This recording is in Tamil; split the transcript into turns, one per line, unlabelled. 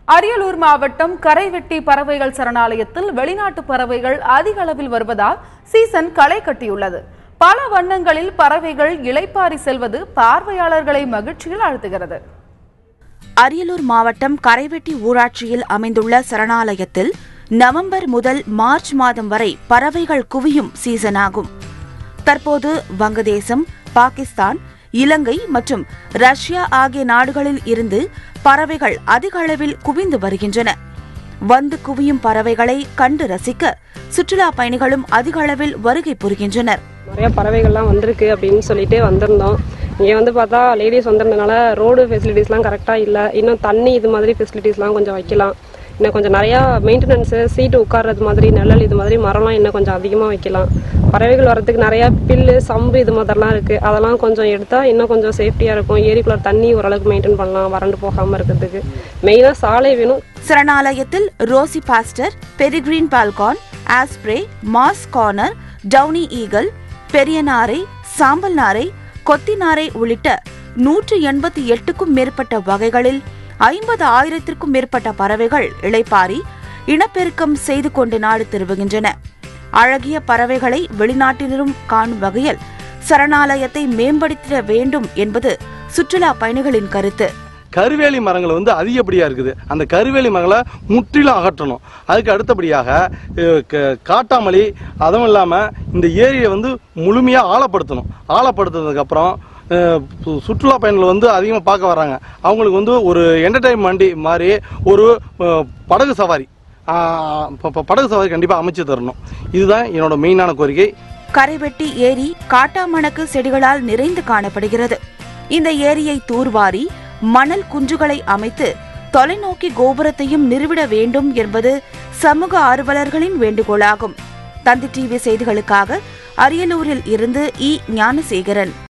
அரியலூர் மாவட்டம் கரைவெட்டி பறவைகள் சரணாலயத்தில் வெளிநாட்டு பறவைகள் அதிக அளவில் வருவதால் சீசன் களை கட்டியுள்ளது பல வண்ணங்களில் பறவைகள் இளைப்பாரி செல்வது பார்வையாளர்களை மகிழ்ச்சியில் ஆழ்த்துகிறது
அரியலூர் மாவட்டம் கரைவெட்டி ஊராட்சியில் அமைந்துள்ள சரணாலயத்தில் நவம்பர் முதல் மார்ச் மாதம் வரை பறவைகள் குவியும் சீசனாகும் தற்போது வங்கதேசம் பாகிஸ்தான் இலங்கை மற்றும் ரஷ்யா ஆகிய நாடுகளில் இருந்து பறவைகள் அதிக அளவில் குவிந்து வருகின்றன வந்து குவியும் பறவைகளை கண்டு ரசிக்க சுற்றுலா பயணிகளும் அதிக அளவில் வருகை புரிகின்றனர்
நிறைய பறவைகள்லாம் வந்திருக்கு அப்படின்னு சொல்லிட்டு வந்திருந்தோம் இங்கே வந்து பார்த்தா லேடிஸ் வந்திருந்தனால ரோடு ஃபெசிலிட்டிஸ்லாம் கரெக்டாக இல்லை இன்னும் தண்ணி இது மாதிரி ஃபெசிலிட்டிஸ்லாம் கொஞ்சம் வைக்கலாம் இன்னும் கொஞ்சம் நிறையா மெயின்டெனன்ஸு சீட்டு உட்கார்றது மாதிரி நிழல் இது மாதிரி மரம்லாம் இன்னும் கொஞ்சம் அதிகமாக வைக்கலாம் பறவைகள் வரதுக்கு நிறையா பில்லு சம்பு இது மாதிரிலாம் இருக்குது அதெல்லாம் கொஞ்சம் எடுத்தால் இன்னும் கொஞ்சம் சேஃப்டியாக இருக்கும் ஏரிக்குள்ள தண்ணி ஓரளவுக்கு மெயின்டைன் பண்ணலாம் வறண்டு போகாமல் இருக்கிறதுக்கு மெயினாக சாலை வேணும்
சரணாலயத்தில் rosy pastor peregrine falcon osprey மாஸ் கார்னர் டவுனி ஈகல் பெரிய நாரை சாம்பல் நாரை கொத்தி நாரை உள்ளிட்ட நூற்று எண்பத்தி எட்டுக்கும் மேற்பட்ட வகைகளில் ஐம்பது ஆயிரத்திற்கும் மேற்பட்ட பறவைகள் இளைப்பாரி இனப்பெருக்கம் செய்து கொண்டு நாடு திரும்புகின்றன அழகிய பறவைகளை வெளிநாட்டினரும் காணும் வகையில் சரணாலயத்தை மேம்படுத்திட வேண்டும் என்பது சுற்றுலா பயணிகளின் கருத்து
கருவேலி மரங்கள் வந்து அதிகப்படியாக இருக்குது அந்த கருவேலி மரங்களை முற்றிலும் அகற்றணும் அதுக்கு அடுத்தபடியாக அஹ், க- காட்டாமலி அதுவும் இல்லாமல் இந்த ஏரியை வந்து முழுமையாக ஆழப்படுத்தணும் ஆழப்படுத்தினதுக்கப்புறம் அஹ், சு- சுற்றுலா பயணிகள் வந்து அதிகமாக பார்க்க வராங்க அவங்களுக்கு வந்து ஒரு என்டர்டைன்மெண்ட் மாதிரி ஒரு அஹ், படகு சவாரி ஆஹ், ப- ப- படகு சவாரி கண்டிப்பாக அமைச்சு தரணும் இதுதான் என்னோட மெயினான கோரிக்கை
கரைவெட்டி ஏரி காட்டாமணக்கு செடிகளால் நிறைந்து காணப்படுகிறது இந்த ஏரியை தூர்வாரி மணல் குன்றுகளை அமைத்து தொலைநோக்கி கோபுரத்தையும் நிறுவிட வேண்டும் என்பது சமூக ஆர்வலர்களின் வேண்டுகோளாகும் தந்தி டிவி செய்திகளுக்காக அரியலூரில் இருந்து இ ஞானசேகரன்